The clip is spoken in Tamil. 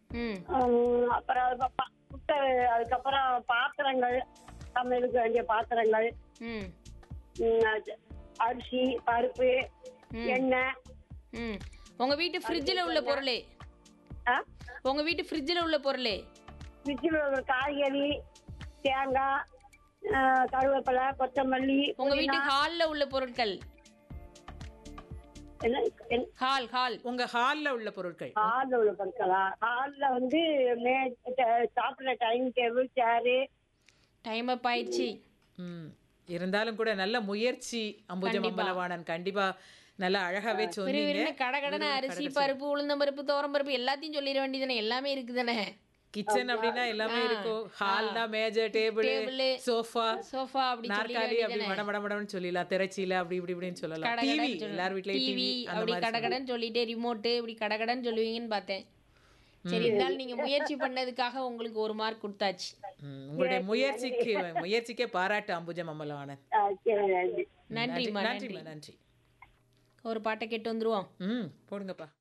ம் ஹம், அப்புறம் அது ப- குட்டை அதுக்கப்புறம் பாத்திரங்கள் சமையலுக்கு வேண்டிய பாத்திரங்கள் ம் ஹம், அது அரிசி பருப்பு எண்ணெய் ம் உங்க வீட்டு ஃப்ரிட்ஜில் உள்ள பொருளே ஆ உங்க வீட்டு ஃப்ரிட்ஜில் உள்ள பொருளே ஃப்ரிட்ஜில் உள்ள காய்கறி தேங்காய் ஆ, கருவேப்பிலை கொத்தமல்லி உங்க வீட்டு ஹால்ல உள்ள பொருட்கள் என்ன என்ன- ஹால் ஹால் உங்க ஹால்ல உள்ள பொருட்கள் ஹாலில் உள்ள பொருட்களா ஹாலில் வந்து மே ட- சாப்பிட்ற dining table chair time up ஆயிடுச்சு ம் இருந்தாலும் கூட நல்ல முயற்சி அம்புஜம் அம்பலவாணன் கண்டிப்பா நல்லா அழகாவே சொன்னீங்க விறுவிறுன்னு கடகடன அரிசி பருப்பு உளுந்தம் பருப்பு தோரம் பருப்பு எல்லாத்தையும் சொல்லிட வேண்டியதானே எல்லாமே இருக்குதானே கிச்சன் அப்படின்னா எல்லாமே இருக்கும் ஹால்னா மேஜர் டேபிள் Table, சோஃபா சோஃபா அப்படி சொல்லிட நாற்காலி அப்படி வேண்டியதானே மட மட மடன்னு சொல்லிடலாம் திரைச்சீல அப்படி இப்படி இப்படின்னு சொல்லலாம் டிவி எல்லார் வீட்லயும் டிவி டிவி அந்த அப்படி மாதிரி கடகடன் சொல்லிட்டே ரிமோட்டு இப்படி கடகடன் சொல்லுவீங்கன்னு பார்த்தேன் சரி இருந்தாலும் நீங்க முயற்சி பண்ணதுக்காக உங்களுக்கு ஒரு மார்க் கொடுத்தாச்சு ம், உங்களுடைய முயற்சிக்கு முயற்சிக்கே பாராட்டு அம்புஜம் அம்பலவாணன் ஆ, சரி நன்றி நன்றிம்மா நன்றி நன்றிம்மா நன்றி ஒரு பாட்டை கேட்டு வந்துருவோம் ம் போடுங்கப்பா